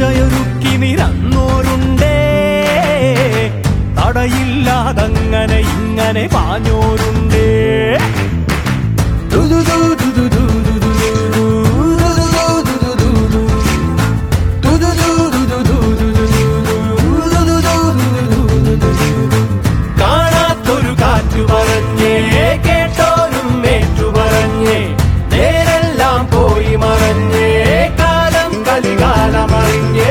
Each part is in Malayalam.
കച്ചയൊരുക്കി നിരന്നോരുണ്ടേ തടയില്ലാതങ്ങനെ ഇങ്ങനെ പാഞ്ഞോരുണ്ടേ കാണാത്തൊരു കാറ്റു പറഞ്ഞേ കേട്ടോരും ഏറ്റു പറഞ്ഞേ നേരെല്ലാം പോയി മറഞ്ഞേ കാലം കലികാലമറിഞ്ഞേ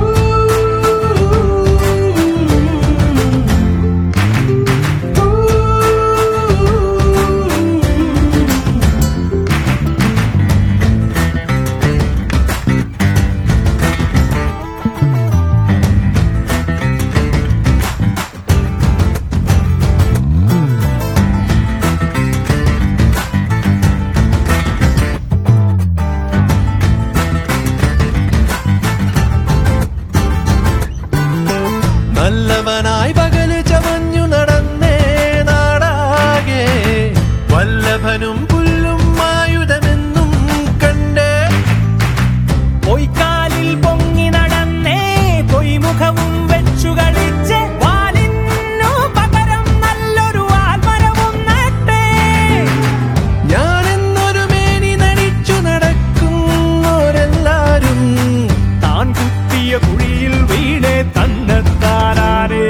നല്ലവനായി പകല് ചമഞ്ഞു നടന്നേ നാടാകെ വല്ലഭനും പുല്ലും ആയുധമെന്നും കണ്ടേ പൊയ്ക്കാലിൽ പൊങ്ങി നടന്നേ പൊയ്മുഖവും വെച്ചു കളിച്ച് വാലിനു പകരം നല്ലൊരു ആൽമരവും നട്ടേ ഞാനെന്നൊരു മേനി നടിച്ചു നടക്കുന്നോരെല്ലാരും താൻ കുത്തിയ കുഴിയിൽ വീണേ തന്നെത്താനാനേ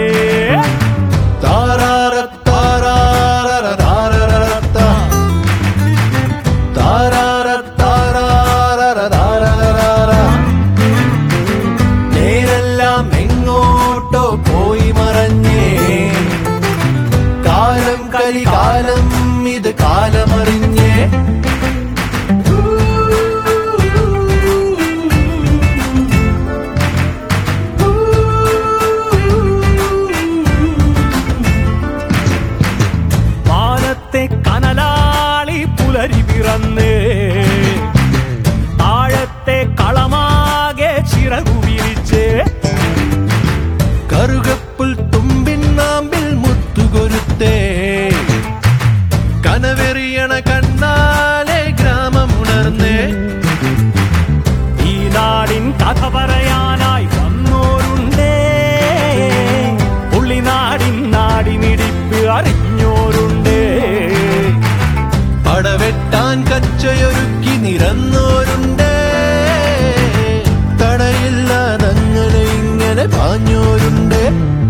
താരാരത്താരാരരതാരരരത്ത. താരാരത്താരാരരതാരരരര. നേരെല്ലാം എങ്ങോട്ടോ പോയി മറഞ്ഞേ കാലം കലി കാലം ഇത് കാലമറിഞ്ഞേ മാനത്തെ കനലാളി പുലരി പിറന്ന് താഴത്തെ കളമാകെ ചിറകു വിരിച്ച് കറുകപ്പുൽ തുമ്പിൻ നാമ്പിൽ മുത്തുകൊരുത്തേ കനവെറിയണ കണ്ണാലെ ഗ്രാമമുണർന്നേ ഈ നാടിൻ കഥ പറയാനായി വന്നോരുണ്ടേ ഉള്ളിനാടിൻ നാടിനിടിപ്പ് അറിഞ്ഞോരുണ്ടേ പടവെട്ടാൻ കച്ചയൊരുക്കി നിരന്നോരുണ്ടേ തടയില്ലാതങ്ങനെ ഇങ്ങനെ പാഞ്ഞോരുണ്ടേ